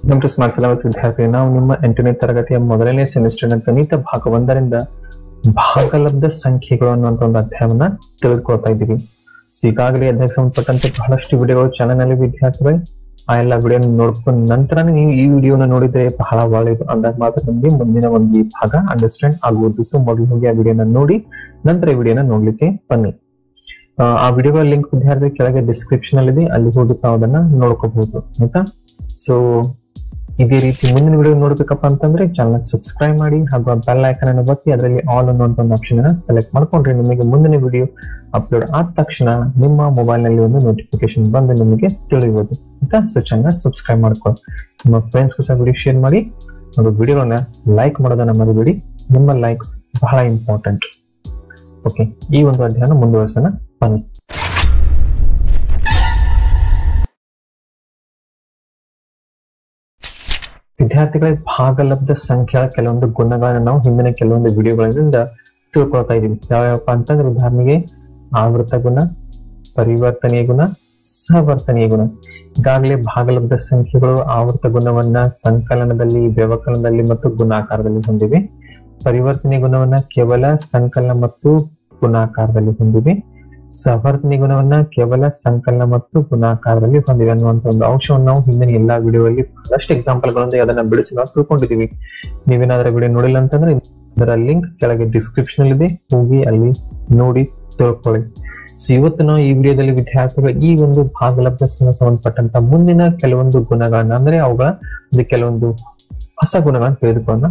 ನಮ್ದು smart syllabus ವಿದ್ಯಾರ್ಥಿ ನಾವು ನಿಮ್ಮ ಎಂಟನೇ ತರಗತಿಯ ಮೊದಲನೇ ಸೆಮಿಸ್ಟರ್ನ ಗಣಿತ ಭಾಗ ಒಂದರಿಂದ ಭಾಗಲಬ್ಧ ಸಂಖ್ಯೆಗಳು ಅನ್ನುವಂತ ಒಂದು ಅಧ್ಯಾಯವನ್ನ ತಿಳಿದುಕೊಳ್ತಾ ಇದ್ದೀವಿ ಸೊ ಈಗಾಗಲೇ ಅಧ್ಯಾಯಕ್ಕೆ ಸಂಬಂಧಪಟ್ಟಂತೆ ಬಹಳಷ್ಟು ವಿಡಿಯೋಗಳು ಚಾನಲ್ ನಲ್ಲಿ ವಿದ್ಯಾರ್ಥಿಗಳು ಆ ಎಲ್ಲ ವಿಡಿಯೋ ನೋಡ್ಕೊಂಡ ನಂತರ ನೀವು ಈ ವಿಡಿಯೋನ ನೋಡಿದ್ರೆ ಬಹಳ ಒಳ್ಳೆಯದು ಅಂದಾಗ ಮಾತ್ರ ನಿಮಗೆ ಮುಂದಿನ ಒಂದು ಈ ಭಾಗ ಅಂಡರ್ಸ್ಟ್ಯಾಂಡ್ ಆಗುವುದು ಸೊ ಮೊದಲು ಹೋಗಿ ಆ ವಿಡಿಯೋನ ನೋಡಿ ನಂತರ ಈ ವಿಡಿಯೋನ ನೋಡ್ಲಿಕ್ಕೆ ಬನ್ನಿ ಆ, ಆ ವಿಡಿಯೋಗಳ ಲಿಂಕ್ ವಿದ್ಯಾರ್ಥಿ ಕೆಳಗೆ ಡಿಸ್ಕ್ರಿಪ್ಷನ್ ಅಲ್ಲಿ ಇದೆ ಅಲ್ಲಿ ಹೋಗಿ ತಾವು ಅದನ್ನ ನೋಡ್ಕೋಬಹುದು ಆಯ್ತಾ ಸೊ ಇದೇ ರೀತಿ ಮುಂದಿನ ವಿಡಿಯೋ ನೋಡ್ಬೇಕಪ್ಪ ಅಂತಂದ್ರೆ ಚಾನಲ್ ಸಬ್ಸ್ಕ್ರೈಬ್ ಮಾಡಿ ಹಾಗೂ ಆ ಬೆಲ್ ಐಕನ್ ಅನ್ನು ಒತ್ತಿ ಅದರಲ್ಲಿ ಆಲ್ ಅನ್ನುವಂತ ಒಂದು ಆಪ್ಷನ್ ಅನ್ನ ಸೆಲೆಕ್ಟ್ ಮಾಡ್ಕೊಂಡ್ರೆ ನಿಮಗೆ ಮುಂದಿನ ವಿಡಿಯೋ ಅಪ್ಲೋಡ್ ಆದ ತಕ್ಷಣ ನಿಮ್ಮ ಮೊಬೈಲ್ ನಲ್ಲಿ ಒಂದು ನೋಟಿಫಿಕೇಶನ್ ಬಂದು ನಿಮಗೆ ತಿಳಿಯುವುದು ಆಯ್ತಾ ಸೊ ಚಾನಲ್ ಸಬ್ಸ್ಕ್ರೈಬ್ ಮಾಡ್ಕೊಳ್ಳಿ ನಿಮ್ಮ ಫ್ರೆಂಡ್ಸ್ ಸಹ ವಿಡಿಯೋ ಶೇರ್ ಮಾಡಿ ಹಾಗೂ ವಿಡಿಯೋನ ಲೈಕ್ ಮಾಡೋದನ್ನ ಮರಿಬೇಡಿ ನಿಮ್ಮ ಲೈಕ್ಸ್ ಬಹಳ ಇಂಪಾರ್ಟೆಂಟ್ ಓಕೆ ಈ ಒಂದು ಅಧ್ಯಯನ ಮುಂದುವರಿಸೋಣ ಬನ್ನಿ ವಿದ್ಯಾರ್ಥಿಗಳ ಭಾಗಲಬ್ಧ ಸಂಖ್ಯೆಯ ಕೆಲವೊಂದು ಗುಣಗಳನ್ನ ನಾವು ಹಿಂದಿನ ಕೆಲವೊಂದು ವಿಡಿಯೋಗಳಿಂದ ತಿಳ್ಕೊಳ್ತಾ ಇದೀವಿ ಯಾವ್ಯಾವಪ್ಪ ಅಂತಂದ್ರೆ ಉದಾಹರಣೆಗೆ ಆವೃತ ಗುಣ ಪರಿವರ್ತನೀಯ ಗುಣ ಸಹವರ್ತನೀಯ ಗುಣ ಈಗಾಗಲೇ ಭಾಗಲಬ್ಧ ಸಂಖ್ಯೆಗಳು ಆವೃತ ಗುಣವನ್ನ ಸಂಕಲನದಲ್ಲಿ ವ್ಯವಕಲನದಲ್ಲಿ ಮತ್ತು ಗುಣಾಕಾರದಲ್ಲಿ ಹೊಂದಿವೆ ಪರಿವರ್ತನೀಯ ಗುಣವನ್ನ ಕೇವಲ ಸಂಕಲನ ಮತ್ತು ಗುಣಾಕಾರದಲ್ಲಿ ಹೊಂದಿವೆ ಸಹವರ್ತನೀಯ ಗುಣವನ್ನ ಕೇವಲ ಸಂಕಲನ ಮತ್ತು ಗುಣಾಕಾರದಲ್ಲಿ ಹೊಂದಿವೆ ಅನ್ನುವಂತ ಒಂದು ಅಂಶವನ್ನು ನಾವು ಹಿಂದಿನ ಎಲ್ಲಾ ವಿಡಿಯೋಗಳಲ್ಲಿ ಬಹಳಷ್ಟು ಎಕ್ಸಾಂಪಲ್ ಗಳೊಂದಿಗೆ ಅದನ್ನ ಬಿಡಿಸಿ ನಾವು ತಿಳ್ಕೊಂಡಿದೀವಿ ನೀವೇನಾದ್ರೂ ವಿಡಿಯೋ ನೋಡಿಲ್ಲ ಅಂತಂದ್ರೆ ಅದರ ಲಿಂಕ್ ಕೆಳಗೆ ಡಿಸ್ಕ್ರಿಪ್ಷನ್ ಅಲ್ಲಿ ಇದೆ ಹೋಗಿ ಅಲ್ಲಿ ನೋಡಿ ತಿಳ್ಕೊಳ್ಳಿ ಸೊ ಇವತ್ತು ನಾವು ಈ ವಿಡಿಯೋದಲ್ಲಿ ವಿದ್ಯಾರ್ಥಿಗಳು ಈ ಒಂದು ಭಾಗಲಬ್ಧಕ್ಕೆ ಸಂಬಂಧಪಟ್ಟಂತ ಮುಂದಿನ ಕೆಲವೊಂದು ಗುಣಗಳನ್ನ ಅಂದ್ರೆ ಅವುಗಳ ಒಂದು ಕೆಲವೊಂದು ಹೊಸ ಗುಣಗಳನ್ನ ತಿಳಿದುಕೊಳ್ಳೋಣ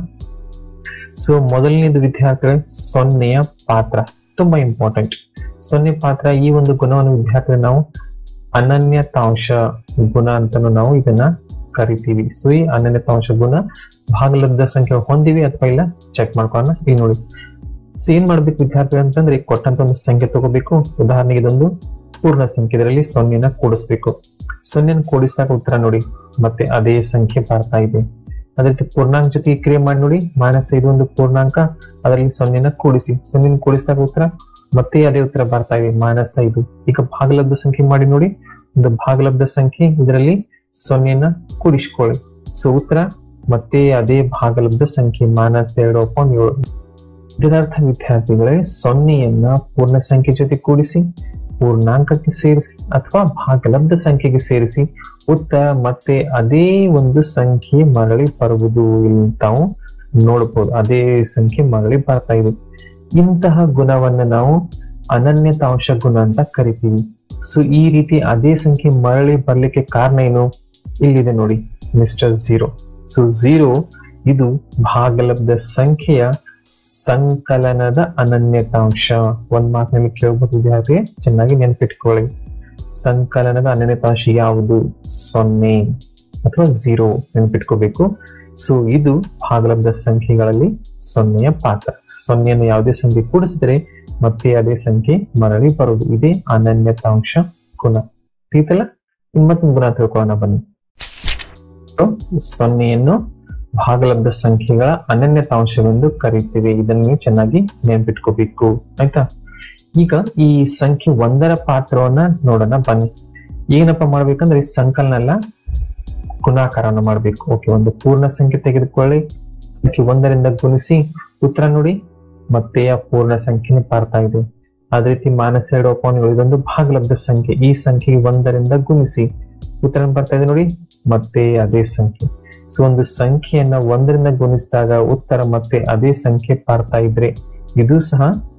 ಸೊ ಮೊದಲನೇದು ವಿದ್ಯಾರ್ಥಿಗಳ ಸೊನ್ನೆಯ ಪಾತ್ರ ತುಂಬಾ ಇಂಪಾರ್ಟೆಂಟ್ ಸೊನ್ನೆ ಪಾತ್ರ ಈ ಒಂದು ಗುಣವನ್ನು ವಿದ್ಯಾರ್ಥಿಗಳು ನಾವು ಅನನ್ಯತಾಂಶ ಗುಣ ಅಂತಾನು ನಾವು ಇದನ್ನ ಕರಿತೀವಿ ಸೊ ಈ ಅನನ್ಯತಾಂಶ ಗುಣ ಭಾಗಲಬ್ಧ ಸಂಖ್ಯೆ ಹೊಂದಿವಿ ಅಥವಾ ಇಲ್ಲ ಚೆಕ್ ಮಾಡ್ಕೊಳ್ಳೋಣ ಇಲ್ಲಿ ನೋಡಿ ಸೊ ಏನ್ ಮಾಡ್ಬೇಕು ವಿದ್ಯಾರ್ಥಿ ಅಂತಂದ್ರೆ ಈಗ ಕೊಟ್ಟಂತ ಒಂದು ಸಂಖ್ಯೆ ತಗೋಬೇಕು ಉದಾಹರಣೆಗೆ ಇದೊಂದು ಪೂರ್ಣ ಸಂಖ್ಯೆ ಇದರಲ್ಲಿ ಸೊನ್ನೆನ ಕೂಡಿಸ್ಬೇಕು ಸೊನ್ನೆನ ಕೂಡಿಸಿದಾಗ ಉತ್ತರ ನೋಡಿ ಮತ್ತೆ ಅದೇ ಸಂಖ್ಯೆ ಬರ್ತಾ ಇದೆ ಅದೇ ರೀತಿ ಪೂರ್ಣಾಂಕ ಜೊತೆಗೆ ಕ್ರಿಯೆ ಮಾಡಿ ನೋಡಿ ಮೈನಸ್ ಐದು ಒಂದು ಪೂರ್ಣಾಂಕ ಅದರಲ್ಲಿ ಸೊನ್ನೆನ ಕೂಡಿಸಿ ಸೊನ್ನೆನ ಕೂಡಿಸಿದಾಗ ಉತ್ತರ ಮತ್ತೆ ಅದೇ ಉತ್ತರ ಬರ್ತಾ ಇದೆ ಮೈನಸ್ ಐದು ಈಗ ಭಾಗಲಬ್ಧ ಸಂಖ್ಯೆ ಮಾಡಿ ನೋಡಿ ಒಂದು ಭಾಗಲಬ್ಧ ಸಂಖ್ಯೆ ಇದರಲ್ಲಿ ಸೊನ್ನೆನ ಕೂಡಿಸ್ಕೊಳ್ಳಿ ಸೊ ಉತ್ತರ ಮತ್ತೆ ಅದೇ ಭಾಗಲಬ್ಧ ಸಂಖ್ಯೆ ಮೈನಸ್ ಎರಡು ಪಾಯಿಂಟ್ ಏಳು ಇದರರ್ಥ ವಿದ್ಯಾರ್ಥಿಗಳೇ ಸೊನ್ನೆಯನ್ನ ಪೂರ್ಣ ಸಂಖ್ಯೆ ಜೊತೆ ಕೂಡಿಸಿ ಪೂರ್ಣಾಂಕಕ್ಕೆ ಸೇರಿಸಿ ಅಥವಾ ಭಾಗಲಬ್ಧ ಸಂಖ್ಯೆಗೆ ಸೇರಿಸಿ ಉತ್ತರ ಮತ್ತೆ ಅದೇ ಒಂದು ಸಂಖ್ಯೆ ಮರಳಿ ಬರುವುದು ಇಲ್ಲಿ ತಾವು ನೋಡಬಹುದು ಅದೇ ಸಂಖ್ಯೆ ಮರಳಿ ಬರ್ತಾ ಇದೆ ಇಂತಹ ಗುಣವನ್ನ ನಾವು ಅನನ್ಯತಾಂಶ ಗುಣ ಅಂತ ಕರಿತೀವಿ ಸೊ ಈ ರೀತಿ ಅದೇ ಸಂಖ್ಯೆ ಮರಳಿ ಬರ್ಲಿಕ್ಕೆ ಕಾರಣ ಏನು ಇಲ್ಲಿದೆ ನೋಡಿ ಮಿಸ್ಟರ್ ಝೀರೋ ಸೊ ಝೀರೋ ಇದು ಭಾಗಲಬ್ಧ ಸಂಖ್ಯೆಯ ಸಂಕಲನದ ಅನನ್ಯತಾಂಶ ಒಂದ್ ಮಾತಿನಲ್ಲಿ ಕೇಳಬಹುದು ವಿದ್ಯಾರ್ಥಿ ಚೆನ್ನಾಗಿ ನೆನ್ಪಿಟ್ಕೊಳ್ಳಿ ಸಂಕಲನದ ಅನನ್ಯತಾಂಶ ಯಾವುದು ಸೊನ್ನೆ ಅಥವಾ ಝೀರೋ ನೆನ್ಪಿಟ್ಕೋಬೇಕು ಸೊ ಇದು ಭಾಗಲಬ್ಧ ಸಂಖ್ಯೆಗಳಲ್ಲಿ ಸೊನ್ನೆಯ ಪಾತ್ರ ಸೊನ್ನೆಯನ್ನು ಯಾವುದೇ ಸಂಖ್ಯೆ ಕೂಡಿಸಿದರೆ ಮತ್ತೆ ಅದೇ ಸಂಖ್ಯೆ ಮರಳಿ ಬರುವುದು ಇದೇ ಅನನ್ಯತಾಂಶ ಗುಣ ತಿಳಿತಲ್ಲ ಇನ್ ಮತ್ತೊಂದು ಗುಣ ತಿಳ್ಕೊಳ್ಳೋಣ ಬನ್ನಿ So, ಸೊನ್ನೆಯನ್ನು ಭಾಗಲಬ್ಧ ಸಂಖ್ಯೆಗಳ ಅನನ್ಯತಾಂಶವೆಂದು ಕರೀತೀವಿ ಇದನ್ನು ನೀವು ಚೆನ್ನಾಗಿ ನೆನ್ಪಿಟ್ಕೋಬೇಕು ಆಯ್ತಾ ಈಗ ಈ ಸಂಖ್ಯೆ ಒಂದರ ಪಾತ್ರವನ್ನ ನೋಡೋಣ ಬನ್ನಿ ಏನಪ್ಪ ಮಾಡ್ಬೇಕಂದ್ರೆ ಈ ಸಂಕಲನ ಎಲ್ಲ ಗುಣಾಕಾರವನ್ನು ಮಾಡ್ಬೇಕು ಓಕೆ ಒಂದು ಪೂರ್ಣ ಸಂಖ್ಯೆ ತೆಗೆದುಕೊಳ್ಳಿ ಅದಕ್ಕೆ ಒಂದರಿಂದ ಗುಣಿಸಿ ಉತ್ತರ ನೋಡಿ ಮತ್ತೆ ಆ ಪೂರ್ಣ ಸಂಖ್ಯೆನೇ ಬರ್ತಾ ಇದೆ ಅದೇ ರೀತಿ ಮಾನಸ ಎರಡು ಅಪಾನ್ ಏಳು ಇದೊಂದು ಭಾಗಲಬ್ಧ ಸಂಖ್ಯೆ ಈ ಸಂಖ್ಯೆಗೆ ಒಂದರಿಂದ ಗುಣಿಸಿ ಉತ್ತರ ಬರ್ತಾ ಇದೆ ನೋಡಿ ಮತ್ತೆ ಅದೇ ಸಂಖ್ಯೆ ಸೊ ಒಂದು ಸಂಖ್ಯೆಯನ್ನ ಒಂದರಿಂದ ಗುಣಿಸಿದಾಗ ಉತ್ತರ ಮತ್ತೆ ಅದೇ ಸಂಖ್ಯೆ ಬರ್ತಾ ಇದ್ರೆ ಇದು ಸಹ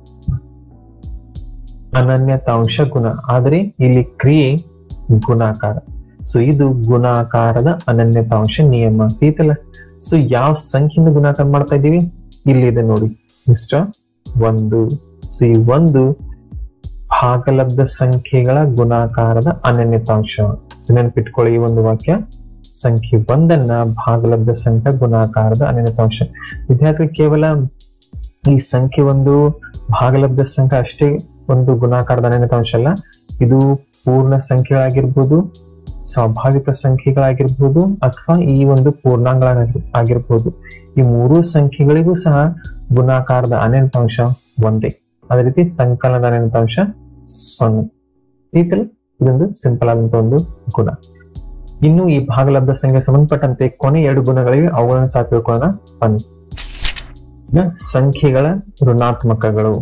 ಅನನ್ಯತಾಂಶ ಗುಣ ಆದರೆ ಇಲ್ಲಿ ಕ್ರಿಯೆ ಗುಣಾಕಾರ ಸೊ ಇದು ಗುಣಾಕಾರದ ಅನನ್ಯತಾಂಶ ನಿಯಮ ತಿಳಿತಲ್ಲ ಸೊ ಯಾವ ಸಂಖ್ಯೆಯಿಂದ ಗುಣಾಕಾರ ಮಾಡ್ತಾ ಇದ್ದೀವಿ ಇಲ್ಲಿ ಇದೆ ನೋಡಿ ಇಷ್ಟ ಒಂದು ಸೊ ಈ ಒಂದು ಭಾಗಲಬ್ಧ ಸಂಖ್ಯೆಗಳ ಗುಣಾಕಾರದ ಅನನ್ಯತಾಂಶ ಸೊ ನೆನಪಿಟ್ಕೊಳ್ಳಿ ಈ ಒಂದು ವಾಕ್ಯ ಸಂಖ್ಯೆ ಒಂದನ್ನ ಭಾಗಲಬ್ಧ ಸಂಖ್ಯೆ ಗುಣಾಕಾರದ ಅನನ್ಯತಾಂಶ ವಿದ್ಯಾರ್ಥಿ ಕೇವಲ ಈ ಸಂಖ್ಯೆ ಒಂದು ಭಾಗಲಬ್ಧ ಸಂಖ್ಯೆ ಅಷ್ಟೇ ಒಂದು ಗುಣಾಕಾರದ ಅನನ್ಯತಾಂಶ ಅಲ್ಲ ಇದು ಪೂರ್ಣ ಸಂಖ್ಯೆಗಳಾಗಿರ್ಬೋದು ಸ್ವಾಭಾವಿಕ ಸಂಖ್ಯೆಗಳಾಗಿರ್ಬೋದು ಅಥವಾ ಈ ಒಂದು ಪೂರ್ಣಾಂಗಳ ಆಗಿರ್ಬೋದು ಈ ಮೂರು ಸಂಖ್ಯೆಗಳಿಗೂ ಸಹ ಗುಣಾಕಾರದ ಅನನ್ಯತಾಂಶ ಒಂದೇ ಅದೇ ರೀತಿ ಸಂಕಲನದ ಅನನ್ಯತಾಂಶ ಸೊನ್ನೆ ರೀತಿಯಲ್ಲಿ ಇದೊಂದು ಸಿಂಪಲ್ ಆದಂತ ಒಂದು ಗುಣ ಇನ್ನು ಈ ಭಾಗಲಬ್ಧ ಸಂಖ್ಯೆ ಸಂಬಂಧಪಟ್ಟಂತೆ ಕೊನೆ ಎರಡು ಗುಣಗಳಿವೆ ಅವುಗಳನ್ನು ಸಹ ತಿಳ್ಕೊಳ್ಳೋಣ ಬನ್ನಿ ಈಗ ಸಂಖ್ಯೆಗಳ ಋಣಾತ್ಮಕಗಳು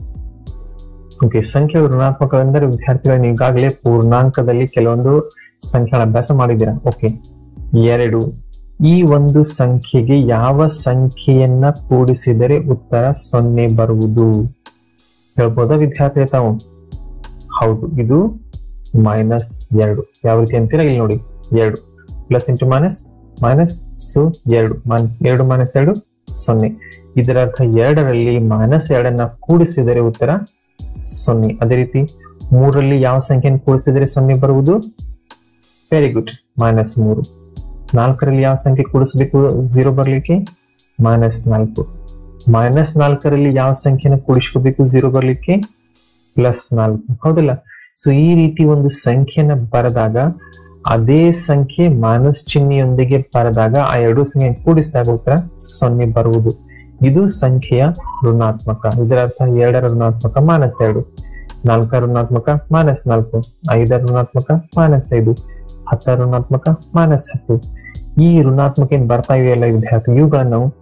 ಓಕೆ ಸಂಖ್ಯೆ ಋಣಾತ್ಮಕವೆಂದರೆ ವಿದ್ಯಾರ್ಥಿಗಳು ಈಗಾಗಲೇ ಪೂರ್ಣಾಂಕದಲ್ಲಿ ಕೆಲವೊಂದು ಸಂಖ್ಯೆಗಳ ಅಭ್ಯಾಸ ಮಾಡಿದ್ದೀರಾ ಓಕೆ ಎರಡು ಈ ಒಂದು ಸಂಖ್ಯೆಗೆ ಯಾವ ಸಂಖ್ಯೆಯನ್ನ ಕೂಡಿಸಿದರೆ ಉತ್ತರ ಸೊನ್ನೆ ಬರುವುದು ಹೇಳ್ಬೋದಾ ವಿದ್ಯಾರ್ಥಿ ತಾವು ಹೌದು ಇದು ಮೈನಸ್ ಎರಡು ಯಾವ ರೀತಿ ಅಂತೀರಾ ಇಲ್ಲಿ ನೋಡಿ ಎರಡು plus into minus minus so ಎರಡು ಮನ್- ಎರಡು ಮೈನಸ್ ಎರಡು ಸೊನ್ನೆ ಇದರ ಅರ್ಥ ಎರಡರಲ್ಲಿ ಮೈನಸ್ ಎರಡನ್ನ ಕೂಡಿಸಿದರೆ ಉತ್ತರ ಸೊನ್ನೆ ಅದೇ ರೀತಿ ಮೂರರಲ್ಲಿ ಯಾವ ಸಂಖ್ಯೆಯನ್ನು ಕೂಡಿಸಿದರೆ ಸೊನ್ನೆ ಬರುವುದು ವೆರಿ ಗುಡ್ ಮೈನಸ್ ಮೂರು ನಾಲ್ಕರಲ್ಲಿ ಯಾವ ಸಂಖ್ಯೆ ಕೂಡಿಸಬೇಕು ಝೀರೋ ಬರ್ಲಿಕ್ಕೆ ಮೈನಸ್ ನಾಲ್ಕು ಮೈನಸ್ ನಾಲ್ಕರಲ್ಲಿ ಯಾವ ಸಂಖ್ಯೆನ ಕೂಡಿಸ್ಕೋಬೇಕು ಝೀರೋ ಬರ್ಲಿಕ್ಕೆ ಪ್ಲಸ್ ನಾಲ್ಕು ಹೌದಲ್ಲ ಸೊ ಈ ರೀತಿ ಒಂದು ಸಂಖ್ಯೆನ ಬರೆದಾಗ ಅದೇ ಸಂಖ್ಯೆ ಮೈನಸ್ ಚಿಹ್ನೆಯೊಂದಿಗೆ ಬರೆದಾಗ ಆ ಎರಡು ಸಂಖ್ಯೆ ಕೂಡಿಸಿದಾಗ ಉತ್ತರ ಸೊನ್ನೆ ಬರುವುದು ಇದು ಸಂಖ್ಯೆಯ ಋಣಾತ್ಮಕ ಇದರ ಅರ್ಥ ಎರಡರ ಋಣಾತ್ಮಕ ಮೈನಸ್ ಎರಡು ನಾಲ್ಕರ ಋಣಾತ್ಮಕ ಮೈನಸ್ ನಾಲ್ಕು ಐದರ ಋಣಾತ್ಮಕ ಮೈನಸ್ ಐದು ಹತ್ತರ ಋಣಾತ್ಮಕ ಮೈನಸ್ ಹತ್ತು ಈ ಋಣಾತ್ಮಕ ಏನ್ ಬರ್ತಾ ಇವೆಯಲ್ಲ ವಿದ್ಯಾರ್ಥಿ ಇವುಗಳನ್ನ ನಾವು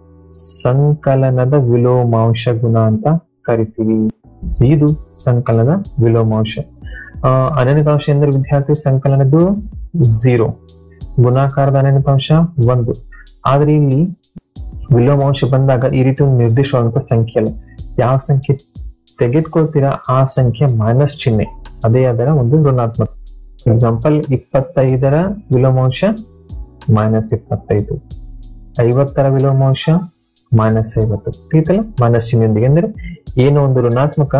ಸಂಕಲನದ ವಿಲೋಮಾಂಶ ಗುಣ ಅಂತ ಕರಿತೀವಿ So ಇದು ಸಂಕಲನದ ವಿಲೋಮಾಂಶ ಆ, ಅನನ್ಯತಾಂಶ ಎಂದರೆ ವಿದ್ಯಾರ್ಥಿ ಸಂಕಲನದ್ದು ಝೀರೋ ಗುಣಾಕಾರದ ಅನನ್ಯತಾಂಶ ಒಂದು ಆದ್ರೆ ಇಲ್ಲಿ ವಿಲೋಮಾಂಶ ಬಂದಾಗ ಈ ರೀತಿ ಒಂದು ನಿರ್ದಿಷ್ಟವಾದಂತ ಸಂಖ್ಯೆ ಅಲ್ಲ ಯಾವ ಸಂಖ್ಯೆ ತೆಗೆದುಕೊಳ್ತೀರಾ ಆ ಸಂಖ್ಯೆ ಮೈನಸ್ ಚಿಹ್ನೆ ಅದೇ ಅದರ ಒಂದು ಋಣಾತ್ಮಕ ಎಕ್ಸಾಂಪಲ್ ಇಪ್ಪತ್ತೈದರ ವಿಲೋಮಾಂಶ ಮೈನಸ್ ಇಪ್ಪತ್ತೈದು ಐವತ್ತರ ವಿಲೋಮಾಂಶ ಮೈನಸ್ ಐವತ್ತು ತಿಳಿತಲ್ಲ ಮೈನಸ್ ಚಿಹ್ನೆಯೊಂದಿಗೆ ಅಂದ್ರೆ ಏನೋ ಒಂದು ಋಣಾತ್ಮಕ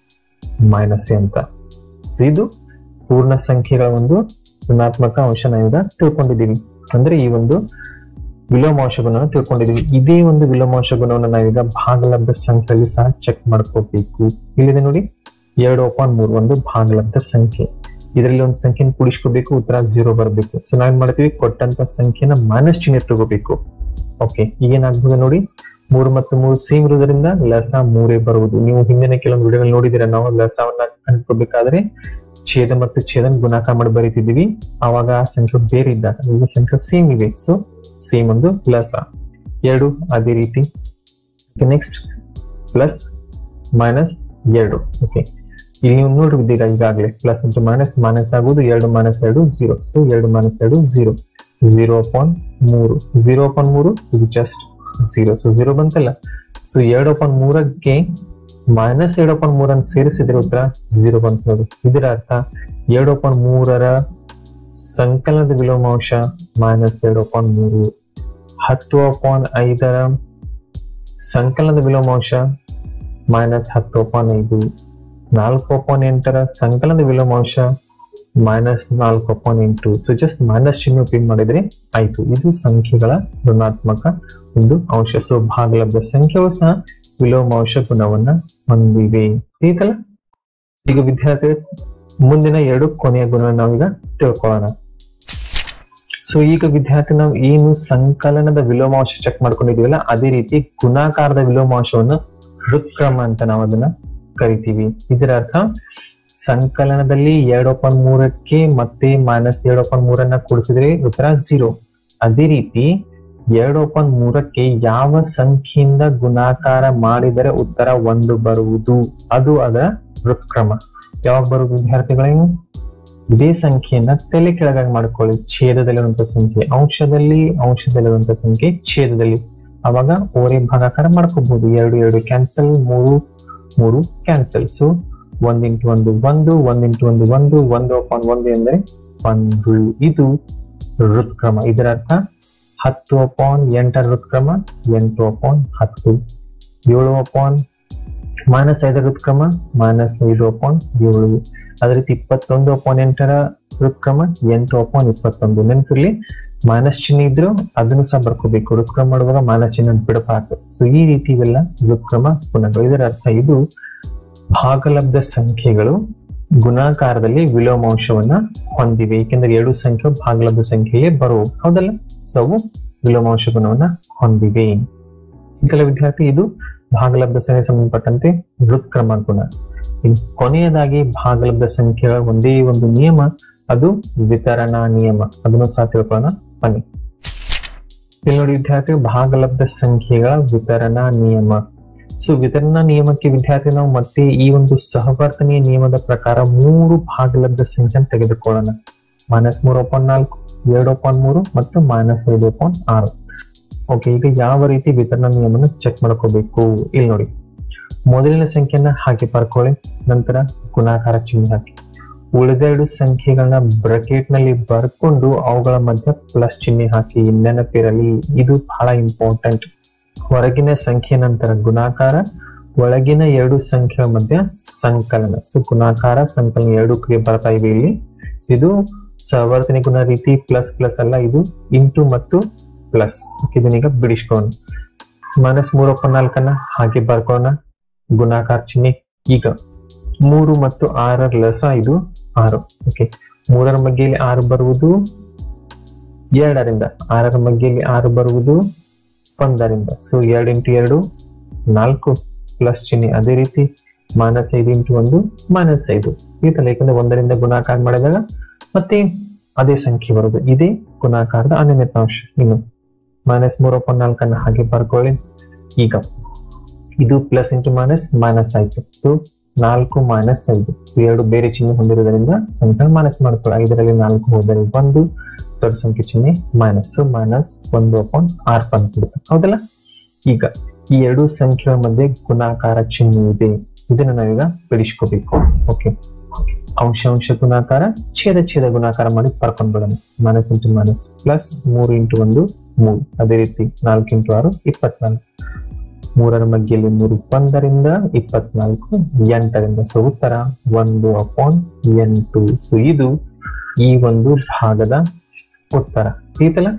ಮೈನಸ್ ಅಂತ ಸೊ ಇದು ಪೂರ್ಣ ಸಂಖ್ಯೆಗಳ ಒಂದು ಋಣಾತ್ಮಕ ಅಂಶ ನಾವೀಗ ತಿಳ್ಕೊಂಡಿದ್ದೀವಿ ಅಂದ್ರೆ ಈ ಒಂದು ವಿಲೋಮಾಂಶ ಗುಣವನ್ನು ತಿಳ್ಕೊಂಡಿದ್ದೀವಿ ಇದೇ ಒಂದು ವಿಲೋಮಾಂಶ ಗುಣವನ್ನು ನಾವೀಗ ಭಾಗಲಬ್ಧ ಸಂಖ್ಯೆಯಲ್ಲಿ ಸಹ ಚೆಕ್ ಮಾಡ್ಕೋಬೇಕು ಇಲ್ಲಿದೆ ನೋಡಿ ಎರಡು ಅಪಾನ್ ಮೂರು ಒಂದು ಭಾಗಲಬ್ಧ ಸಂಖ್ಯೆ ಇದರಲ್ಲಿ ಒಂದು ಸಂಖ್ಯೆನ ಕೂಡಿಸ್ಕೋಬೇಕು ಉತ್ತರ ಝೀರೋ ಬರಬೇಕು ಸೊ ನಾವೇನ್ ಮಾಡ್ತೀವಿ ಕೊಟ್ಟಂತ ಸಂಖ್ಯೆನ ಮೈನಸ್ ಚಿಹ್ನೆ ತಗೋಬೇಕು ಓಕೆ ಈಗೇನಾಗ್ಬೋದು ನೋಡಿ ಮೂರು ಮತ್ತು ಮೂರು ಸೇಮ್ ಇರೋದ್ರಿಂದ ಲಸ ಮೂರೇ ಬರುವುದು ನೀವು ಹಿಂದಿನ ಕೆಲವೊಂದು ವಿಡಿಯೋಗಳು ನೋಡಿದಿರ ನಾವು ಲಸವನ್ನ ಕಂಡುಕೋಬೇಕಾದ್ರೆ ಛೇದ ಮತ್ತು ಛೇದನ್ ಗುಣಾಕಾರ ಮಾಡಿ ಬರೀತಿದ್ದೀವಿ ಆವಾಗ ಆ ಸಂಖ್ಯೆ ಬೇರೆ ಇದ್ದಾಗ ಈಗ ಸಂಖ್ಯೆ ಸೇಮ್ ಇವೆ ಸೊ ಸೇಮ್ ಒಂದು ಲಸ ಎರಡು ಅದೇ ರೀತಿ ನೆಕ್ಸ್ಟ್ ಪ್ಲಸ್ ಮೈನಸ್ ಎರಡು ಓಕೆ ಇಲ್ಲಿ ನೀವು ನೋಡಿದ್ದೀರಾ ಈಗಾಗಲೇ ಪ್ಲಸ್ ಇಂಟು ಮೈನಸ್ ಮೈನಸ್ ಆಗುವುದು ಎರಡು ಮೈನಸ್ ಎರಡು ಝೀರೋ ಸೊ ಎರಡು ಮೈನಸ್ ಎರಡು ಝೀರೋ ಝೀರೋ ಅಪಾನ್ ಮೂರು ಝೀರೋ ಅಪಾನ್ ಮೂರು ಇದು ಜಸ್ಟ್ ಝೀರೋ ಸೊ ಝೀರೋ ಬಂತಲ್ಲ ಸೊ ಎರಡು ಅಪಾನ್ ಮೂರಕ್ಕೆ ಮೈನಸ್ ಎರಡು ಅಪಾನ್ ಮೂರನ್ನು ಸೇರಿಸಿದ್ರೆ ಉತ್ತರ ಝೀರೋ ಬಂತು ನೋಡಿ ಇದರ ಅರ್ಥ ಎರಡು ಅಪಾನ್ ಮೂರರ ಸಂಕಲನದ ವಿಲೋಮಾಂಶ ಮೈನಸ್ ಎರಡು ಅಪಾನ್ ಮೂರು ಹತ್ತು ಅಪಾನ್ ಐದರ ಸಂಕಲನದ ವಿಲೋಮಾಂಶ ಮೈನಸ್ ಹತ್ತು ಅಪಾನ್ ಐದು ನಾಲ್ಕು ಅಪಾನ್ ಎಂಟರ ಸಂಕಲನದ ವಿಲೋಮಾಂಶ ಮೈನಸ್ ನಾಲ್ಕು ಅಪಾನ್ ಎಂಟು ಸೊ ಜಸ್ಟ್ ಮೈನಸ್ ಚಿಹ್ನೆ ಉಪಯೋಗ ಮಾಡಿದ್ರೆ ಆಯ್ತು ಇದು ಸಂಖ್ಯೆಗಳ ಋಣಾತ್ಮಕ ಒಂದು ಅಂಶ ಸೊ ಭಾಗಲಬ್ಧ ಸಂಖ್ಯೆಯು ಸಹ ವಿಲೋಮಾಂಶ ಗುಣವನ್ನ ಹೊಂದಿವೆ ಈಗಲ್ಲ ಈಗ ವಿದ್ಯಾರ್ಥಿ ಮುಂದಿನ ಎರಡು ಕೊನೆಯ ಗುಣವನ್ನು ನಾವೀಗ ತಿಳ್ಕೊಳ್ಳೋಣ ಸೊ ಈಗ ವಿದ್ಯಾರ್ಥಿ ನಾವು ಏನು ಸಂಕಲನದ ವಿಲೋಮಾಂಶ ಚೆಕ್ ಮಾಡ್ಕೊಂಡಿದೀವಲ್ಲ ಅದೇ ರೀತಿ ಗುಣಾಕಾರದ ವಿಲೋಮಾಂಶವನ್ನು ಹೃತ್ಕ್ರಮ ಅಂತ ನಾವು ಅದನ್ನ ಕರಿತೀವಿ ಇದರ ಅರ್ಥ ಸಂಕಲನದಲ್ಲಿ ಎರಡು ಪಾಯಿಂಟ್ ಮೂರಕ್ಕೆ ಮತ್ತೆ ಮೈನಸ್ ಎರಡು ಪಾಯಿಂಟ್ ಮೂರನ್ನ ಕೂಡಿಸಿದ್ರೆ ಉತ್ತರ ಝೀರೋ ಅದೇ ರೀತಿ ಎರಡು ಪಾಯಿಂಟ್ ಮೂರಕ್ಕೆ ಯಾವ ಸಂಖ್ಯೆಯಿಂದ ಗುಣಾಕಾರ ಮಾಡಿದರೆ ಉತ್ತರ ಒಂದು ಬರುವುದು ಅದು ಅದರ ಹೃತ್ಕ್ರಮ ಯಾವಾಗ ಬರುವುದು ವಿದ್ಯಾರ್ಥಿಗಳೇನು ಇದೇ ಸಂಖ್ಯೆಯನ್ನ ತಲೆ ಕೆಳಗಾಗಿ ಮಾಡ್ಕೊಳ್ಳಿ ಛೇದದಲ್ಲಿರುವಂತಹ ಸಂಖ್ಯೆ ಅಂಶದಲ್ಲಿ ಅಂಶದಲ್ಲಿರುವಂತಹ ಸಂಖ್ಯೆ ಛೇದದಲ್ಲಿ ಅವಾಗ ಓರೆ ಭಾಗಾಕಾರ ಮಾಡ್ಕೋಬಹುದು ಎರಡು ಎರಡು ಕ್ಯಾನ್ಸಲ್ ಮೂರು ಮೂರು ಕ್ಯಾನ್ಸಲ್ ಸೊ ಒಂದ್ ಇಂಟು ಒಂದು ಒಂದು ಒಂದ್ ಇಂಟು ಒಂದು ಒಂದು ಒಂದು ಅಪಾನ್ ಒಂದು ಎಂದರೆ ಒಂದು ಇದು ಹೃತ್ಕ್ರಮ ಇದರ ಅರ್ಥ ಹತ್ತು ಅಪಾನ್ ಎಂಟರ ಹೃತ್ಕ್ರಮ ಎಂಟು ಅಪಾನ್ ಹತ್ತು ಏಳು ಅಪಾನ್ ಮೈನಸ್ ಐದರ ಹೃತ್ಕ್ರಮ ಮೈನಸ್ ಐದು ಅಪಾನ್ ಏಳು ಅದೇ ರೀತಿ ಇಪ್ಪತ್ತೊಂದು ಅಪಾನ್ ಎಂಟರ ಹೃತ್ಕ್ರಮ ಎಂಟು ಅಪಾನ್ ಇಪ್ಪತ್ತೊಂದು ನೆನಪಿರ್ಲಿ ಮೈನಸ್ ಚಿಹ್ನೆ ಇದ್ರು ಅದನ್ನು ಸಹ ಬರ್ಕೋಬೇಕು ಹೃತ್ಕ್ರಮ ಮಾಡುವಾಗ ಮೈನಸ್ ಚಿಹ್ನೆ ಬಿಡಬಾರ್ದು ಸೊ ಈ ರೀತಿ ಇವೆಲ್ಲ ಹೃತ್ಕ್ರಮ ಗುಣಗಳು ಇದರ ಅರ್ಥ ಇದು ಭಾಗಲಬ್ಧ ಸಂಖ್ಯೆಗಳು ಗುಣಾಕಾರದಲ್ಲಿ ವಿಲೋಮಾಂಶವನ್ನ ಹೊಂದಿವೆ ಏಕೆಂದ್ರೆ ಎರಡು ಸಂಖ್ಯೆ ಭಾಗಲಬ್ಧ ಸಂಖ್ಯೆಯೇ ಬರುವು ಹೌದಲ್ಲ ಸೊ ಅವು ವಿಲೋಮಾಂಶ ಗುಣವನ್ನ ಹೊಂದಿವೆ ಇಂತೆಲ್ಲ ವಿದ್ಯಾರ್ಥಿ ಇದು ಭಾಗಲಬ್ಧ ಸಂಖ್ಯೆ ಸಂಬಂಧಪಟ್ಟಂತೆ ಹೃತ್ಕ್ರಮ ಗುಣ ಇನ್ನು ಕೊನೆಯದಾಗಿ ಭಾಗಲಬ್ಧ ಸಂಖ್ಯೆಗಳ ಒಂದೇ ಒಂದು ನಿಯಮ ಅದು ವಿತರಣಾ ನಿಯಮ ಅದನ್ನು ಸಹ ತಿಳ್ಕೊಳ್ಳೋಣ ಬನ್ನಿ ಇಲ್ಲಿ ನೋಡಿ ವಿದ್ಯಾರ್ಥಿ ಭಾಗಲಬ್ಧ ಸಂಖ್ಯೆಗಳ ವಿತರಣಾ ನಿಯಮ ಸೊ ವಿತರಣಾ ನಿಯಮಕ್ಕೆ ವಿದ್ಯಾರ್ಥಿ ನಾವು ಮತ್ತೆ ಈ ಒಂದು ಸಹವರ್ತನೆಯ ನಿಯಮದ ಪ್ರಕಾರ ಮೂರು ಭಾಗಲಬ್ಧ ಸಂಖ್ಯೆ ತೆಗೆದುಕೊಳ್ಳೋಣ ಮೈನಸ್ ಮೂರು ಅಪಾನ್ ನಾಲ್ಕು ಎರಡು ಅಪಾನ್ ಮೂರು ಮತ್ತು ಮೈನಸ್ ಐದು ಅಪಾನ್ ಆರು ಓಕೆ ಈಗ ಯಾವ ರೀತಿ ವಿತರಣಾ ನಿಯಮನ ಚೆಕ್ ಮಾಡ್ಕೋಬೇಕು ಇಲ್ಲಿ ನೋಡಿ ಮೊದಲಿನ ಸಂಖ್ಯೆಯನ್ನ ಹಾಕಿ ಬರ್ಕೊಳ್ಳಿ ನಂತರ ಗುಣಾಕಾರ ಚಿಹ್ನೆ ಹಾಕಿ ಉಳಿದೆರಡು ಸಂಖ್ಯೆಗಳನ್ನ ಬ್ರಕೆಟ್ ನಲ್ಲಿ ಬರ್ಕೊಂಡು ಅವುಗಳ ಮಧ್ಯೆ ಪ್ಲಸ್ ಚಿಹ್ನೆ ಹಾಕಿ ನೆನಪಿರಲಿ ಇದು ಬಹಳ ಇಂಪಾರ್ಟೆಂಟ್ ಹೊರಗಿನ ಸಂಖ್ಯೆ ನಂತರ ಗುಣಾಕಾರ ಒಳಗಿನ ಎರಡು ಸಂಖ್ಯೆಗಳ ಮಧ್ಯ ಸಂಕಲನ ಸೊ ಗುಣಾಕಾರ ಸಂಕಲನ ಎರಡು ಕ್ರಿಯೆ ಬರ್ತಾ ಇವೆ ಇಲ್ಲಿ So ಇದು ಸವರ್ತನೆ ಗುಣ ರೀತಿ ಪ್ಲಸ್ ಪ್ಲಸ್ ಅಲ್ಲ ಇದು ಇಂಟು ಮತ್ತು ಪ್ಲಸ್ ಇದನ್ನೀಗ ಬಿಡಿಸ್ಕೋಣ ಮೈನಸ್ ಮೂರಪ್ಪ ನಾಲ್ಕನ್ನ ಹಾಗೆ ಬರ್ಕೋಣ ಗುಣಾಕಾರ ಚಿಹ್ನೆ ಈಗ ಮೂರು ಮತ್ತು ಆರರ ಲಸ ಇದು ಆರು ಓಕೆ ಮೂರರ ಮಧ್ಯೆಯಲ್ಲಿ ಆರು ಬರುವುದು ಎರಡರಿಂದ ಆರರ ಮಧ್ಯೆಯಲ್ಲಿ ಆರು ಬರುವುದು ಒಂದರಿಂದ ಸೊ ಎರಡು ಇಂಟು ಎರಡು ನಾಲ್ಕು ಪ್ಲಸ್ ಚಿಹ್ನೆ ಅದೇ ರೀತಿ ಮೈನಸ್ ಐದು ಇಂಟು ಒಂದು ಮೈನಸ್ ಐದು ಈ ತರ ಯಾಕಂದ್ರೆ ಒಂದರಿಂದ ಗುಣಾಕಾರ ಮಾಡಿದಾಗ ಮತ್ತೆ ಅದೇ ಸಂಖ್ಯೆ ಬರುದು ಇದೇ ಗುಣಾಕಾರದ ಅನಿಯಮಿತಾಂಶ ಇನ್ನು ಮೈನಸ್ ಮೂರಪ್ಪ ನಾಲ್ಕನ್ನ ಹಾಗೆ ಬರ್ಕೊಳ್ಳಿ ಈಗ ಇದು ಪ್ಲಸ್ ಇಂಟು ಮೈನಸ್ ಮೈನಸ್ ಆಯ್ತು ಸೊ ನಾಲ್ಕು ಮೈನಸ್ ಐದು ಸೊ ಎರಡು ಬೇರೆ ಚಿಹ್ನೆ ಹೊಂದಿರೋದ್ರಿಂದ ಸಂಖ್ಯೆ ಮೈನಸ್ ಮಾಡ್ಕೊಳ್ಳಿ ಐದರಲ್ಲಿ ನಾಲ್ಕು ಹೋದರೆ ಒಂದು ದೊಡ್ಡ ಸಂಖ್ಯೆ ಚಿಹ್ನೆ ಮೈನಸ್ ಮೈನಸ್ ಒಂದು ಅಪಾನ್ ಆರ್ ಬಂದ್ಬಿಡುತ್ತೆ ಹೌದಲ್ಲ ಈಗ ಈ ಎರಡು ಸಂಖ್ಯೆಗಳ ಮಧ್ಯೆ ಗುಣಾಕಾರ ಚಿಹ್ನೆ ಇದೆ ಇದನ್ನ ನಾವೀಗ ಬಿಡಿಸ್ಕೋಬೇಕು ಓಕೆ ಅಂಶ ಅಂಶ ಗುಣಾಕಾರ ಛೇದ ಛೇದ ಗುಣಾಕಾರ ಮಾಡಿ ಬರ್ಕೊಂಡ್ ಬಿಡೋಣ ಮೈನಸ್ ಇಂಟು ಮೈನಸ್ ಪ್ಲಸ್ ಮೂರು ಇಂಟು ಒಂದು ಮೂರು ಅದೇ ರೀತಿ ನಾಲ್ಕು ಇಂಟು ಆರು ಇಪ್ಪತ್ನಾಲ್ಕು ಮೂರರ ಮಧ್ಯೆಯಲ್ಲಿ ಮೂರು ಒಂದರಿಂದ ಇಪ್ಪತ್ನಾಲ್ಕು ಎಂಟರಿಂದ ಸೊ ಉತ್ತರ ಒಂದು ಅಪಾನ್ ಎಂಟು ಸೊ ಇದು ಈ ಒಂದು ಭಾಗದ ಉತ್ತರ ತಿಳಿತಲ್ಲ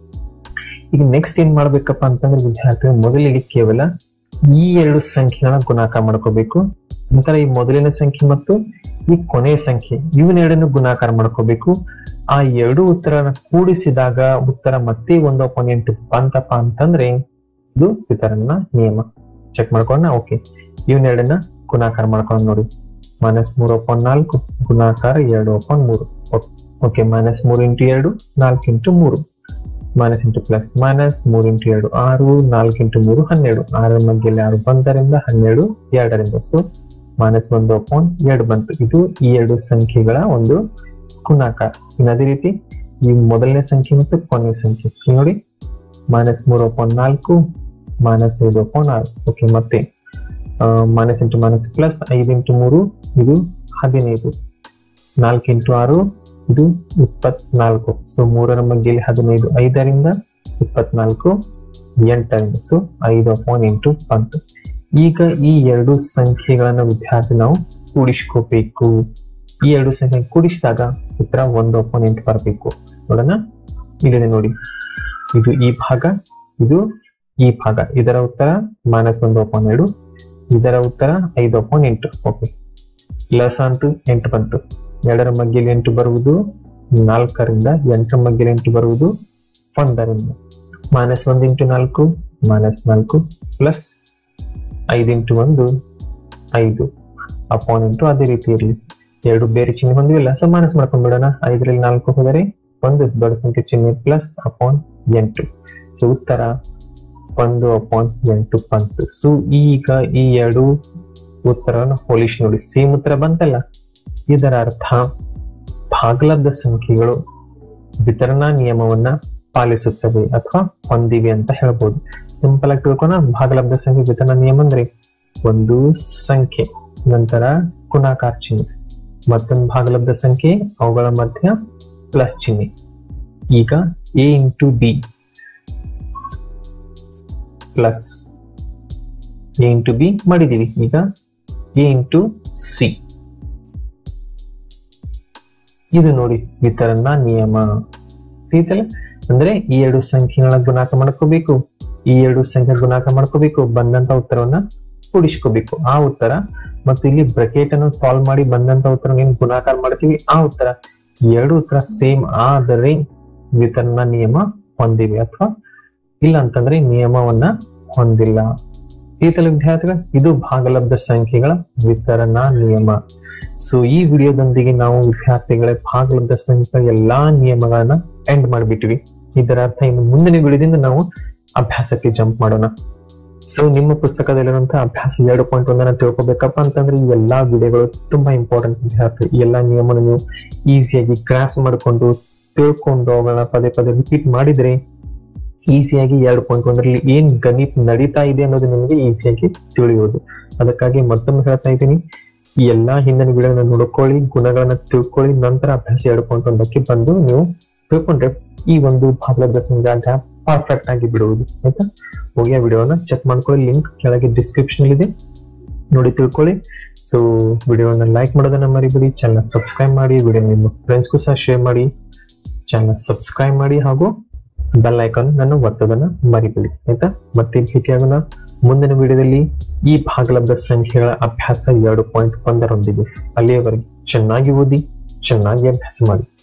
ಈಗ ನೆಕ್ಸ್ಟ್ ಏನ್ ಮಾಡ್ಬೇಕಪ್ಪ ಅಂತಂದ್ರೆ ವಿದ್ಯಾರ್ಥಿಗಳು ಮೊದಲಿಗೆ ಕೇವಲ ಈ ಎರಡು ಸಂಖ್ಯೆಗಳನ್ನ ಗುಣಾಕಾರ ಮಾಡ್ಕೋಬೇಕು ನಂತರ ಈ ಮೊದಲಿನ ಸಂಖ್ಯೆ ಮತ್ತು ಈ ಕೊನೆಯ ಸಂಖ್ಯೆ ಇವನ್ನೆರಡನ್ನು ಗುಣಾಕಾರ ಮಾಡ್ಕೋಬೇಕು ಆ ಎರಡು ಉತ್ತರನ ಕೂಡಿಸಿದಾಗ ಉತ್ತರ ಮತ್ತೆ ಒಂದು ಅಪಾನ್ ಎಂಟು ಬಂತಪ್ಪ ಅಂತಂದ್ರೆ ಇದು ವಿತರಣಾ ನಿಯಮ ಚೆಕ್ ಮಾಡ್ಕೊಂಡ ಓಕೆ ಇವನ್ನೆರಡನ್ನ ಗುಣಾಕಾರ ಮಾಡ್ಕೊಂಡು ನೋಡಿ ಮೈನಸ್ ಮೂರು ಅಪಾನ್ ನಾಲ್ಕು ಗುಣಾಕಾರ ಎರಡು ಅಪಾನ್ ಮೂರು ಓಕೆ ಮೈನಸ್ ಮೂರು ಇಂಟು ಎರಡು ನಾಲ್ಕು ಇಂಟು ಮೂರು ಮೈನಸ್ ಇಂಟು ಪ್ಲಸ್ ಮೈನಸ್ ಮೂರು ಇಂಟು ಎರಡು ಆರು ನಾಲ್ಕು ಇಂಟು ಮೂರು ಹನ್ನೆರಡು ಆರರ ಮಧ್ಯೆಯಲ್ಲಿ ಆರು ಒಂದರಿಂದ ಹನ್ನೆರಡು ಎರಡರಿಂದ ಸೊ ಮೈನಸ್ ಒಂದು ಅಪಾನ್ ಎರಡು ಬಂತು ಇದು ಈ ಎರಡು ಸಂಖ್ಯೆಗಳ ಒಂದು ಗುಣಾಕಾರ ಇನ್ನು ಅದೇ ರೀತಿ ಈ ಮೊದಲನೇ ಸಂಖ್ಯೆ ಮತ್ತು ಕೊನೆಯ ಸಂಖ್ಯೆ ಇಲ್ಲಿ ನೋಡಿ ಮೈನಸ್ ಮೂರು ಅಪಾನ್ ನಾಲ್ಕು ಮೈನಸ್ ಐದು ಅಪಾನ್ ಆರು ಓಕೆ ಮತ್ತೆ ಮೈನಸ್ ಇಂಟು ಮೈನಸ್ ಪ್ಲಸ್ ಐದು ಇಂಟು ಮೂರು ಇದು ಹದಿನೈದು ನಾಲ್ಕು ಇಂಟು ಆರು ಇದು ಇಪ್ಪತ್ನಾಲ್ಕು ಸೊ ಮೂರರ ಮಧ್ಯೆಯಲ್ಲಿ ಹದಿನೈದು ಐದರಿಂದ ಇಪ್ಪತ್ನಾಲ್ಕು ಎಂಟರಿಂದ ಸೊ ಐದು ಅಪಾನ್ ಎಂಟು ಬಂತು ಈಗ ಈ ಎರಡು ಸಂಖ್ಯೆಗಳನ್ನ ವಿದ್ಯಾರ್ಥಿ ನಾವು ಕೂಡಿಸ್ಕೋಬೇಕು ಈ ಎರಡು ಸಂಖ್ಯೆ ಕೂಡಿಸಿದಾಗ ಉತ್ತರ ಒಂದು ಅಪಾನ್ ಎಂಟು ಬರಬೇಕು ನೋಡೋಣ ಇಲ್ಲಿದೆ ನೋಡಿ ಇದು ಈ ಭಾಗ ಇದು ಈ ಭಾಗ ಇದರ ಉತ್ತರ ಮೈನಸ್ ಒಂದು ಅಪಾನ್ ಎರಡು ಇದರ ಉತ್ತರ ಐದು ಅಪಾನ್ ಎಂಟು ಓಕೆ ಲಸ ಅಂತೂ ಎಂಟು ಬಂತು ಎರಡರ ಮಧ್ಯೆಯಲ್ಲಿ ಎಂಟು ಬರುವುದು ನಾಲ್ಕರಿಂದ ಎಂಟರ ಮಧ್ಯೆಯಲ್ಲಿ ಎಂಟು ಬರುವುದು ಒಂದರಿಂದ ಮೈನಸ್ ಒಂದು ಇಂಟು ನಾಲ್ಕು ಮೈನಸ್ ನಾಲ್ಕು ಪ್ಲಸ್ ಐದು ಇಂಟು ಒಂದು ಐದು ಅಪಾನ್ ಇಂಟು ಅದೇ ರೀತಿ ಇರಲಿ ಎರಡು ಬೇರೆ ಚಿಹ್ನೆ ಹೊಂದಿಲ್ಲ ಸೊ ಮೈನಸ್ ಮಾಡ್ಕೊಂಡ್ ಬಿಡೋಣ ಐದರಲ್ಲಿ ನಾಲ್ಕು ಹೋದರೆ ಒಂದು ದೊಡ್ಡ ಸಂಖ್ಯೆ ಚಿಹ್ನೆ ಪ್ಲಸ್ ಅಪಾನ್ ಎಂಟು ಸೊ ಉತ್ತರ ಒಂದು ಅಪಾನ್ ಎಂಟು ಬಂತು ಸೊ ಈಗ ಈ ಎರಡು ಉತ್ತರವನ್ನು ಹೋಲಿಸಿ ನೋಡಿ ಸೇಮ್ ಉತ್ತರ ಬಂತಲ್ಲ ಇದರ ಅರ್ಥ ಭಾಗಲಬ್ಧ ಸಂಖ್ಯೆಗಳು ವಿತರಣಾ ನಿಯಮವನ್ನ ಪಾಲಿಸುತ್ತವೆ ಅಥವಾ ಹೊಂದಿವೆ ಅಂತ ಹೇಳ್ಬೋದು ಸಿಂಪಲ್ ಆಗಿ ತಿಳ್ಕೊಣ ಭಾಗಲಬ್ಧ ಸಂಖ್ಯೆ ವಿತರಣಾ ನಿಯಮ ಅಂದ್ರೆ ಒಂದು ಸಂಖ್ಯೆ ನಂತರ ಗುಣಾಕಾರ ಚಿಹ್ನೆ ಮತ್ತೊಂದು ಭಾಗಲಬ್ಧ ಸಂಖ್ಯೆ ಅವುಗಳ ಮಧ್ಯ ಪ್ಲಸ್ ಚಿಹ್ನೆ ಈಗ A into B plus A into B ಮಾಡಿದೀವಿ ಈಗ ಎ ಇಂಟು ಸಿ ಇದು ನೋಡಿ ವಿತರಣಾ ನಿಯಮ ತಿಳಿತಲ್ಲ ಅಂದ್ರೆ ಈ ಎರಡು ಸಂಖ್ಯೆಗಳ ಗುಣಾಕ ಮಾಡ್ಕೋಬೇಕು ಈ ಎರಡು ಸಂಖ್ಯೆ ಗುಣಾಕ ಮಾಡ್ಕೋಬೇಕು ಬಂದಂತ ಉತ್ತರವನ್ನ ಕೂಡಿಸ್ಕೋಬೇಕು ಆ ಉತ್ತರ ಮತ್ತು ಇಲ್ಲಿ ಬ್ರಕೆಟ್ ಅನ್ನು ಸಾಲ್ವ್ ಮಾಡಿ ಬಂದಂತ ಉತ್ತರ ಏನ್ ಗುಣಾಕಾರ ಮಾಡ್ತೀವಿ ಆ ಉತ್ತರ ಎರಡು ಉತ್ತರ ಸೇಮ್ ಆದರೆ ವಿತರಣಾ ನಿಯಮ ಹೊಂದಿವೆ ಅಥವಾ ಇಲ್ಲ ಅಂತಂದ್ರೆ ನಿಯಮವನ್ನ ಹೊಂದಿಲ್ಲ ಈತಲ ವಿದ್ಯಾರ್ಥಿಗಳು ಇದು ಭಾಗಲಬ್ಧ ಸಂಖ್ಯೆಗಳ ವಿತರಣಾ ನಿಯಮ ಸೊ ಈ ವಿಡಿಯೋದೊಂದಿಗೆ ನಾವು ವಿದ್ಯಾರ್ಥಿಗಳೇ ಭಾಗಲಬ್ಧ ಸಂಖ್ಯೆಗಳ ಎಲ್ಲಾ ನಿಯಮಗಳನ್ನ ಎಂಡ್ ಮಾಡಿಬಿಟ್ವಿ ಇದರ ಅರ್ಥ ಇನ್ನು ಮುಂದಿನ ವಿಡಿಯೋದಿಂದ ನಾವು ಅಭ್ಯಾಸಕ್ಕೆ ಜಂಪ್ ಮಾಡೋಣ ಸೊ ನಿಮ್ಮ ಪುಸ್ತಕದಲ್ಲಿರುವಂತಹ ಅಭ್ಯಾಸ ಎರಡು ಪಾಯಿಂಟ್ ಒಂದನ್ನ ತಿಳ್ಕೊಬೇಕಪ್ಪ ಅಂತಂದ್ರೆ ಈ ಎಲ್ಲಾ ವಿಡಿಯೋಗಳು ತುಂಬಾ ಇಂಪಾರ್ಟೆಂಟ್ ವಿದ್ಯಾರ್ಥಿ ಈ ಎಲ್ಲಾ ನಿಯಮನ ನೀವು ಈಸಿಯಾಗಿ ಕ್ರಾಸ್ ಮಾಡಿಕೊಂಡು ತಿಳ್ಕೊಂಡು ಅವುಗಳನ್ನ ಪದೇ ಪದೇ ರಿಪೀಟ್ ಮಾಡಿದ್ರೆ ಈಸಿಯಾಗಿ ಎರಡು ಪಾಯಿಂಟ್ ಒಂದರಲ್ಲಿ ಏನ್ ಗಣಿತ ನಡೀತಾ ಇದೆ ಅನ್ನೋದು ನಿಮಗೆ ಈಸಿಯಾಗಿ ತಿಳಿಯೋದು ಅದಕ್ಕಾಗಿ ಮತ್ತೊಮ್ಮೆ ಹೇಳ್ತಾ ಇದ್ದೀನಿ ಈ ಎಲ್ಲಾ ಹಿಂದಿನ ವಿಡಿಯೋನ ನೋಡ್ಕೊಳ್ಳಿ ಗುಣಗಳನ್ನ ತಿಳ್ಕೊಳ್ಳಿ ನಂತರ ಅಭ್ಯಾಸ ಎರಡು ಪಾಯಿಂಟ್ ಒಂದಕ್ಕೆ ಬಂದು ನೀವು ತಿಳ್ಕೊಂಡ್ರೆ ಈ ಒಂದು ಭಾಗಲಬ್ಧ ಸಂಖ್ಯಾ ಪರ್ಫೆಕ್ಟ್ ಆಗಿ ಬಿಡುವುದು ಆಯ್ತಾ ಹೋಗಿ ಆ ವಿಡಿಯೋನ ಚೆಕ್ ಮಾಡ್ಕೊಳ್ಳಿ ಲಿಂಕ್ ಕೆಳಗೆ ಡಿಸ್ಕ್ರಿಪ್ಷನ್ ಇದೆ ನೋಡಿ ತಿಳ್ಕೊಳ್ಳಿ ಸೊ ವಿಡಿಯೋನ ಲೈಕ್ ಮಾಡೋದನ್ನ ಮರಿಬೇಡಿ ಚಾನಲ್ ಸಬ್ಸ್ಕ್ರೈಬ್ ಮಾಡಿ ವಿಡಿಯೋ ನಿಮ್ಮ ಫ್ರೆಂಡ್ಸ್ಗೂ ಸಹ ಶೇರ್ ಮಾಡಿ ಚಾನಲ್ ಸಬ್ಸ್ಕ್ರೈಬ್ ಮಾಡಿ ಹಾಗೂ ಬೆಲ್ ಐಕಾನ್ ನಾನು ಒತ್ತೋದನ್ನ ಮರಿಬೇಡಿ ಆಯ್ತಾ ಮತ್ತೆ ಭೇಟಿಯಾಗೋಣ ಮುಂದಿನ ವಿಡಿಯೋದಲ್ಲಿ ಈ ಭಾಗಲಬ್ಧ ಸಂಖ್ಯೆಗಳ ಅಭ್ಯಾಸ ಎರಡು ಪಾಯಿಂಟ್ ಒಂದರೊಂದಿಗೆ ಅಲ್ಲಿಯವರೆಗೆ ಚೆನ್ನಾಗಿ ಓದಿ ಚೆನ್ನಾಗಿ ಅಭ್ಯಾಸ ಮಾಡಿ